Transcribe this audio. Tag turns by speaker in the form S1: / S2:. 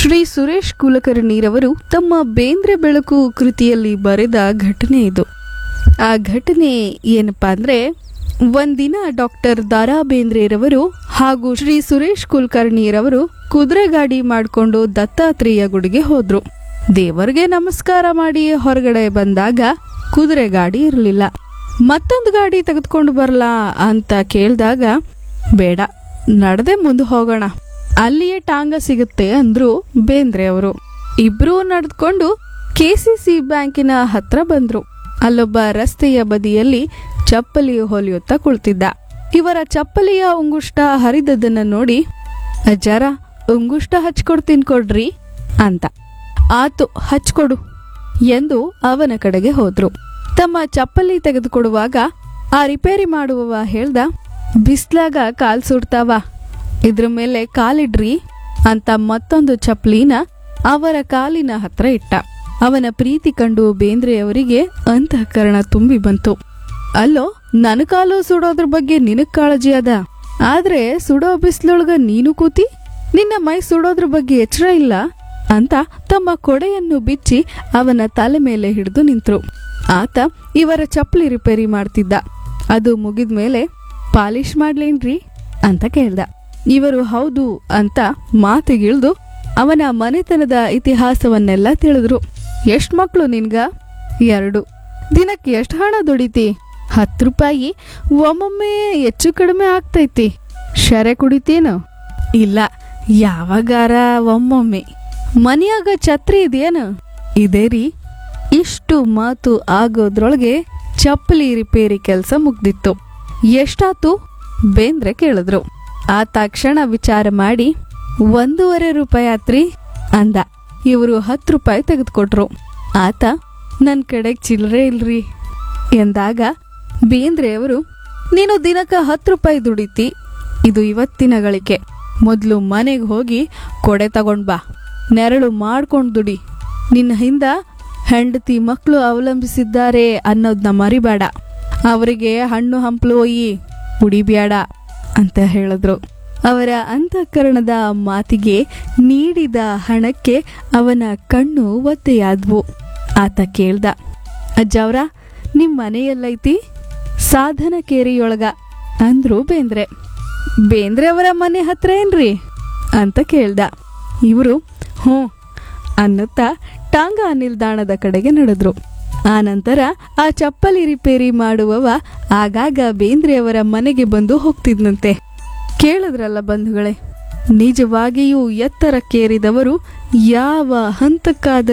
S1: ಶ್ರೀ ಸುರೇಶ್ ಕುಲಕರ್ಣಿರವರು ತಮ್ಮ ಬೇಂದ್ರೆ ಬೆಳಕು ಕೃತಿಯಲ್ಲಿ ಬರೆದ ಘಟನೆ ಇದು ಆ ಘಟನೆ ಏನಪ್ಪಾ ಅಂದ್ರೆ ಒಂದಿನ ಡಾಕ್ಟರ್ ದಾರಾ ಬೇಂದ್ರೆರವರು ಹಾಗೂ ಶ್ರೀ ಸುರೇಶ್ ಕುಲಕರ್ಣಿರವರು ಕುದುರೆ ಗಾಡಿ ಮಾಡಿಕೊಂಡು ದತ್ತಾತ್ರೇಯ ಗುಡಿಗೆ ಹೋದ್ರು ದೇವರಿಗೆ ನಮಸ್ಕಾರ ಮಾಡಿ ಹೊರಗಡೆ ಬಂದಾಗ ಕುದುರೆ ಗಾಡಿ ಇರಲಿಲ್ಲ ಮತ್ತೊಂದು ಗಾಡಿ ತೆಗೆದುಕೊಂಡು ಬರಲಾ ಅಂತ ಕೇಳಿದಾಗ ಬೇಡ ನಡೆದೇ ಮುಂದೆ ಹೋಗೋಣ ಅಲ್ಲಿಯೇ ಟಾಂಗ ಸಿಗುತ್ತೆ ಅಂದ್ರು ಬೇಂದ್ರೆ ಅವರು ಇಬ್ರು ನಡೆದುಕೊಂಡು ಕೆಸಿಸಿ ಬ್ಯಾಂಕಿನ ಹತ್ರ ಬಂದ್ರು ಅಲ್ಲೊಬ್ಬ ರಸ್ತೆಯ ಬದಿಯಲ್ಲಿ ಚಪ್ಪಲಿ ಹೊಲಿಯುತ್ತಾ ಕುಳಿತಿದ್ದ ಇವರ ಚಪ್ಪಲಿಯ ಉಂಗುಷ್ಟ ಹರಿದದನ್ನ ನೋಡಿ ಅಜ್ಜಾರ ಉಂಗುಷ್ಟ ಹಚ್ಕೊಡ್ತೀನಿ ಕೊಡ್ರಿ ಅಂತ ಆತು ಹಚ್ಕೊಡು ಎಂದು ಅವನ ಕಡೆಗೆ ಹೋದ್ರು ತಮ್ಮ ಚಪ್ಪಲಿ ತೆಗೆದುಕೊಡುವಾಗ ಆ ರಿಪೇರಿ ಮಾಡುವವ ಹೇಳ್ದ ಬಿಸ್ಲಾಗ ಕಾಲ್ ಸುಡ್ತಾವ ಇದ್ರ ಮೇಲೆ ಕಾಲಿಡ್ರಿ ಅಂತ ಮತ್ತೊಂದು ಚಪ್ಪಲಿನ ಅವರ ಕಾಲಿನ ಹತ್ರ ಇಟ್ಟ ಅವನ ಪ್ರೀತಿ ಕಂಡು ಬೇಂದ್ರೆಯವರಿಗೆ ಅಂತಃಕರಣ ತುಂಬಿ ಬಂತು ಅಲ್ಲೋ ನನ್ನ ಕಾಲು ಸುಡೋದ್ರ ಬಗ್ಗೆ ನಿನಗ್ ಕಾಳಜಿ ಅದ ಆದ್ರೆ ಸುಡೋ ಬಿಸ್ಲೊಳಗ ನೀನು ಕೂತಿ ನಿನ್ನ ಮೈ ಸುಡೋದ್ರ ಬಗ್ಗೆ ಎಚ್ಚರ ಇಲ್ಲ ಅಂತ ತಮ್ಮ ಕೊಡೆಯನ್ನು ಬಿಚ್ಚಿ ಅವನ ತಲೆ ಮೇಲೆ ಹಿಡಿದು ನಿಂತ್ರು ಆತ ಇವರ ಚಪ್ಪಲಿ ರಿಪೇರಿ ಮಾಡ್ತಿದ್ದ ಅದು ಮುಗಿದ್ಮೇಲೆ ಪಾಲಿಶ್ ಮಾಡ್ಲೇನ್ರಿ ಅಂತ ಕೇಳ್ದ ಇವರು ಹೌದು ಅಂತ ಮಾತಿಗಿಳ್ದು ಅವನ ಮನೆತನದ ಇತಿಹಾಸವನ್ನೆಲ್ಲ ತಿಳಿದ್ರು ಎಷ್ಟ್ ಮಕ್ಳು ನಿನ್ಗ ಎರಡು ದಿನಕ್ಕೆ ಎಷ್ಟು ಹಣ ದುಡಿತಿ ಹತ್ತು ರೂಪಾಯಿ ಒಮ್ಮೊಮ್ಮೆ ಹೆಚ್ಚು ಕಡಿಮೆ ಆಗ್ತೈತಿ ಶರೆ ಕುಡಿತೇನು ಇಲ್ಲ ಯಾವಾಗಾರ ಒಮ್ಮೊಮ್ಮೆ ಮನ್ಯಾಗ ಛತ್ರಿ ಇದೆಯೇನು ಇದೇ ರೀ ಇಷ್ಟು ಮಾತು ಆಗೋದ್ರೊಳಗೆ ಚಪ್ಪಲಿ ರಿಪೇರಿ ಕೆಲಸ ಮುಗ್ದಿತ್ತು ಎಷ್ಟಾತು ಬೇಂದ್ರೆ ಕೇಳಿದ್ರು ಆ ತಕ್ಷಣ ವಿಚಾರ ಮಾಡಿ ಒಂದೂವರೆ ರೂಪಾಯಿ ಆತ್ರಿ ಅಂದ ಇವರು ಹತ್ತು ರೂಪಾಯಿ ತೆಗೆದುಕೊಟ್ರು ಆತ ನನ್ನ ಕಡೆಗೆ ಚಿಲ್ಲರೆ ಇಲ್ರಿ ಎಂದಾಗ ಬೇಂದ್ರೆ ಅವರು ನೀನು ದಿನಕ್ಕ ಹತ್ತು ರೂಪಾಯಿ ದುಡಿತಿ ಇದು ಇವತ್ತಿನ ಗಳಿಕೆ ಮೊದಲು ಮನೆಗೆ ಹೋಗಿ ಕೊಡೆ ತಗೊಂಡ್ ಬಾ ನೆರಳು ಮಾಡ್ಕೊಂಡು ದುಡಿ ನಿನ್ನ ಹಿಂದ ಹೆಂಡತಿ ಮಕ್ಕಳು ಅವಲಂಬಿಸಿದ್ದಾರೆ ಅನ್ನೋದನ್ನ ಮರಿಬೇಡ ಅವರಿಗೆ ಹಣ್ಣು ಹಂಪಲು ಒಯ್ಯಿ ಕುಡಿಬ್ಯಾಡ ಅಂತ ಹೇಳಿದ್ರು ಅವರ ಅಂತಃಕರಣದ ಮಾತಿಗೆ ನೀಡಿದ ಹಣಕ್ಕೆ ಅವನ ಕಣ್ಣು ಒತ್ತೆಯಾದ್ವು ಆತ ಕೇಳ್ದ ಅಜ್ಜವ್ರ ನಿಮ್ ಮನೆಯಲ್ಲೈತಿ ಸಾಧನ ಕೇರಿಯೊಳಗ ಅಂದ್ರು ಬೇಂದ್ರೆ ಬೇಂದ್ರೆ ಅವರ ಮನೆ ಹತ್ರ ಏನ್ರಿ ಅಂತ ಕೇಳ್ದ ಇವರು ಹ್ಞೂ ಅನ್ನುತ್ತಾ ಟಾಂಗ ನಿಲ್ದಾಣದ ಕಡೆಗೆ ನಡೆದ್ರು ಆ ನಂತರ ಆ ಚಪ್ಪಲಿ ರಿಪೇರಿ ಮಾಡುವವ ಆಗಾಗ ಬೇಂದ್ರೆಯವರ ಮನೆಗೆ ಬಂದು ಹೋಗ್ತಿದ್ನಂತೆ ಕೇಳಿದ್ರಲ್ಲ ಬಂಧುಗಳೇ ನಿಜವಾಗಿಯೂ ಎತ್ತರಕ್ಕೇರಿದವರು ಯಾವ ಹಂತಕ್ಕಾದ